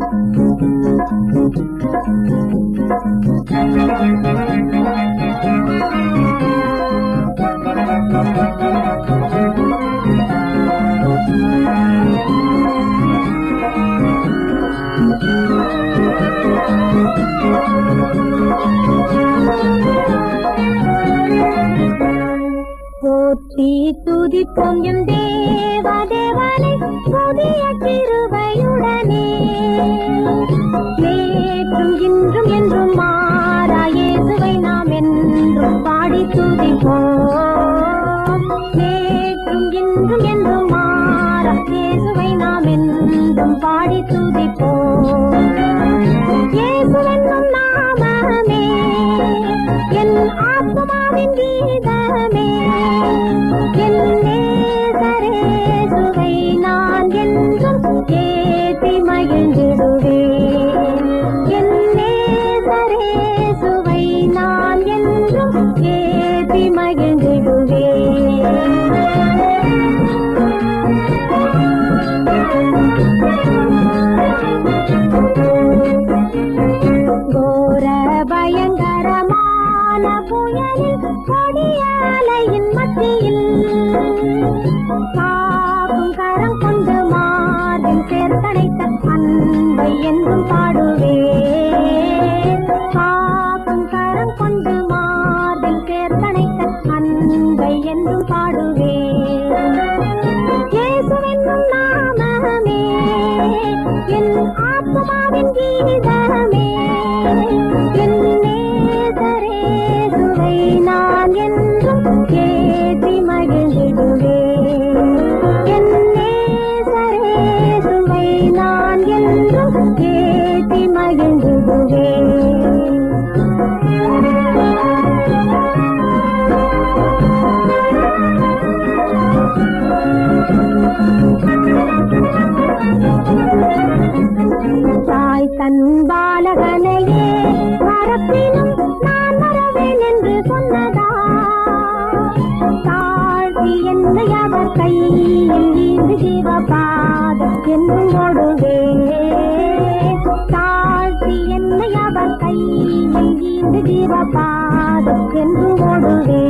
போற்றி துதிப்போம் எம் தேவ தேவனை புதிய கிருபையுடனே நேற்றும் இன்றும் என்றும் மாறா இயேசுவை நாம் என்றும் பாடி துதிப்போம் நேற்றும் இன்றும் என்றும் மாறா இயேசுவை நாம் என்றும் பாடி துதிப்போம் இயேசுவென்னும் நாமமே என் ஆத்மாவின் கீதமே என் நேசரேசுவை நான் என்றும் ஏத்தி மகிழ்ந்திடுவேன் என் நேசரேசுவை நான் என்றும் ஏத்தி மகிழ்ந்திடுவேன் கோர பயங்கரமான புயலில் கொடிய அலையின் மத்தியில் காக்கும் கரம் கொண்டு மார்பில் சேர்த்தடைத்த அன்பை என்றும் பாடுவே காக்கும் கரம் கொண்டு மார்பில் சேர்த்தடைத்த அன்பை என்றும் பாடுவே இயேசுவென்னும் நாமமே என் ஆத்மாவின் கீதமே என் நேசரேசுவை நான் என்றும் ஏற்றி மகிழ்ந்திடுவேன் என் நேசரேசுவை நான் என்றும் ஏற்றி மகிழ்ந்திடுவேன் தாய் தன் பாலகனையே மரப்பினும் நான் வரவேன் என்று சொன்னதா தாழ்த்தி என்னை அவர் கையில் ஈந்து ஜீவபாதம் என்றும் ஓடுவே தாழ்த்தி என்னை அவர் கையில் ஈந்து ஜீவபாதம் என்று ஓடுவே